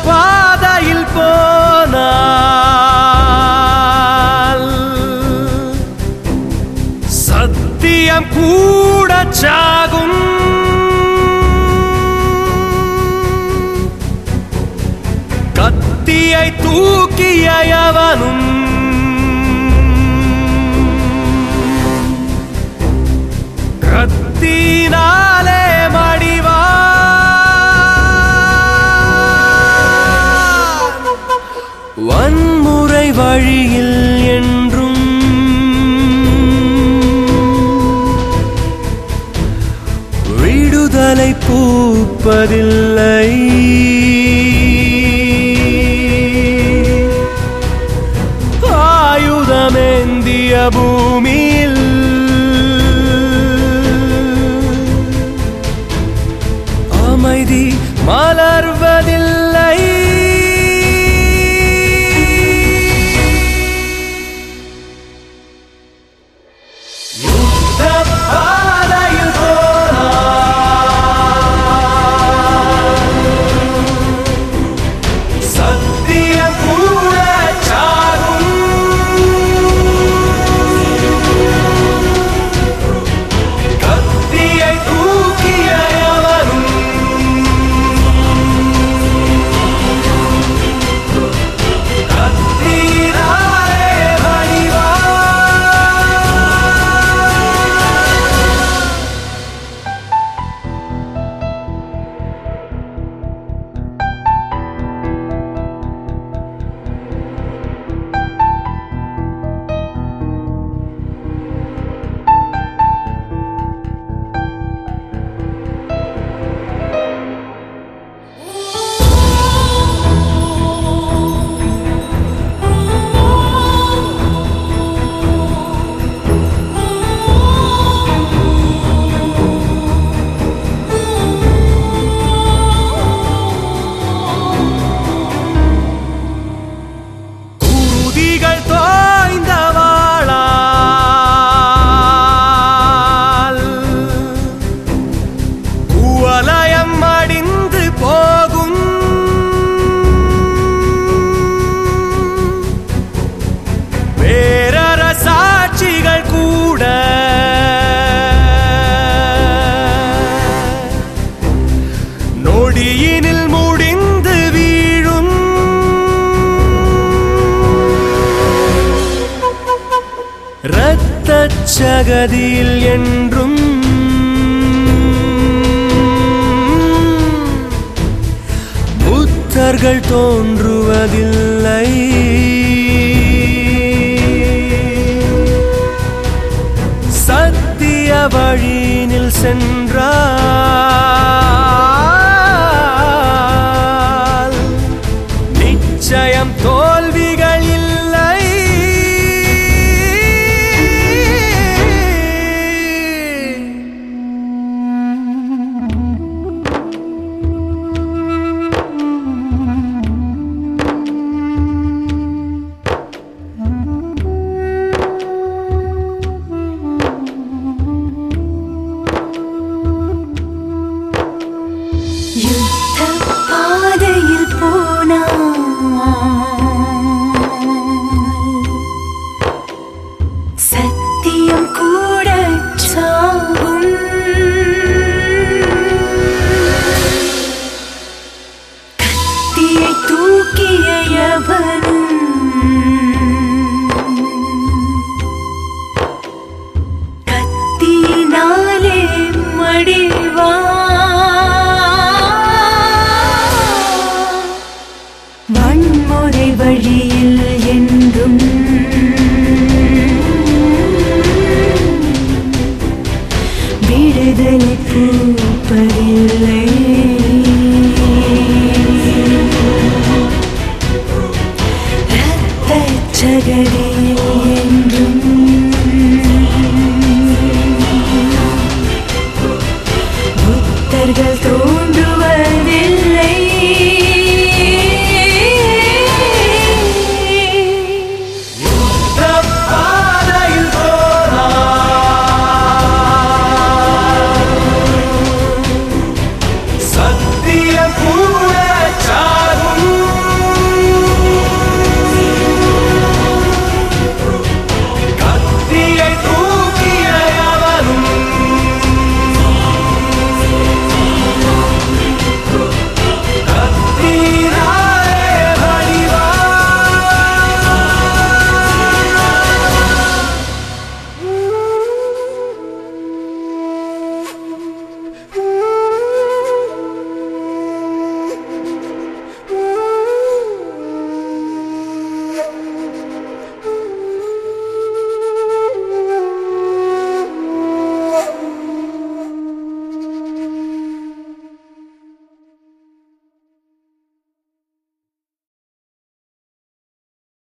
பாதையில் போனால் சத்தியம் கூட சாகும் கத்தியை தூக்கிய எவனும் கத்தினாலே மடிவான் வன்முறை வழியில் என்றும் விடுதலை பூப்பதில்லை ஆயுதமேந்திய பூமியில் அமைதி மலர்வதில்லை யுத்தப் பாதையில் போனால் சத்தியம் கூட சாகும் கத்தியை தூக்கிய எவனும் கத்தினாலே மடிவான் குருதிகள் தோய்ந்த வாழால் குவலயம் அடிந்து போகும் வேறற சாட்சிகள் கூட நொடியினில் முடிந்து வீழும் இரத்தச் சகதியில் என்றும் புத்தர்கள் தோன்றுவதில்லை சத்திய வழியினில் சென்றால் நிச்சயம் தோல்விகள் இல்லை யுத்தப் பாதையில் போனால் சத்தியம் கூட சாகும் கத்தியை தூக்கிய எவனும் கத்தியினாலே மடிவான் வன்முறை வழியில் என்றும் விடுதலை பூப்பதில்லை இரத்தச் சகதியில்